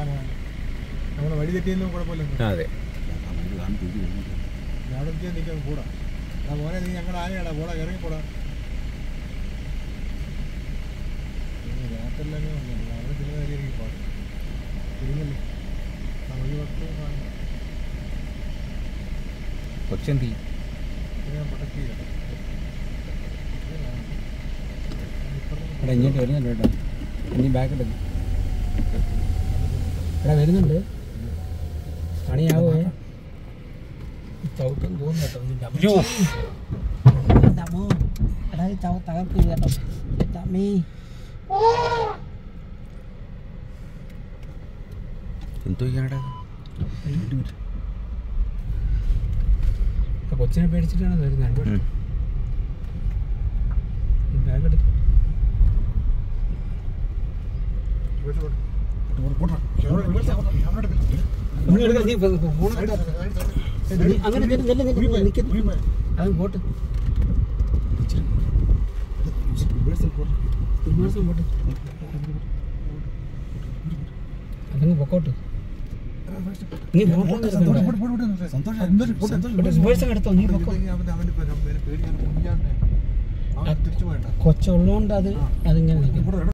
സാധനമാണ് നമ്മുടെ വഴി തെറ്റിയൊന്നും കുഴപ്പമില്ല അതെ അവിടെ എത്തിയാൽ നിൽക്കാൻ കൂടാ എടാ മോനെ നീ ഞങ്ങളുടെ ആനയാടാ പോടാ ഇറങ്ങി പോടാ രാത്രിയെല്ലാം അവിടെ ചില കാര്യമായിരിക്കും പാട് തിരിഞ്ഞല്ലേ ആ വഴി പത്ത് കാണുന്നു കൊച്ചന്തി ഞാൻ പ്രൊട്ടക്ട് ചെയ്യാം എടാ ഇങ്ങോട്ട് വരുന്നുണ്ട് കേട്ടോ ഇനി ബാക്ക് എടുക്കും എടാ വരുന്നുണ്ട് പണിയാവേ ചവിട്ടും തോന്നുന്നു കേട്ടോ നിന്റെ അമ്മ. എൻ്റെ അമ്മോ. എടാ ഈ ചവ തകർക്കില്ല കേട്ടോ എൻ്റെ അമ്മേ എന്തോ ചെയ്യാനടാ ആ കൊച്ചിനെ പേടിച്ചിട്ടാണ് വരുന്നത് ബാഗ് എടുക്കും അങ്ങനെ നില്ല്, നില്ല്, നില്ല്, നിൽക്ക്. അത് പോട്ട് റിവേഴ്സും പോട്ട് അതങ്ങ് പൊക്കോട്ട് നീ ഫോട്ടോ റിവേഴ്സ് എടുത്തോ നീ പൊക്കോ തിരിച്ചു പോയണ്ട കൊച്ചുള്ളതുകൊണ്ട് അത് അതിങ്ങനെ നിൽക്കും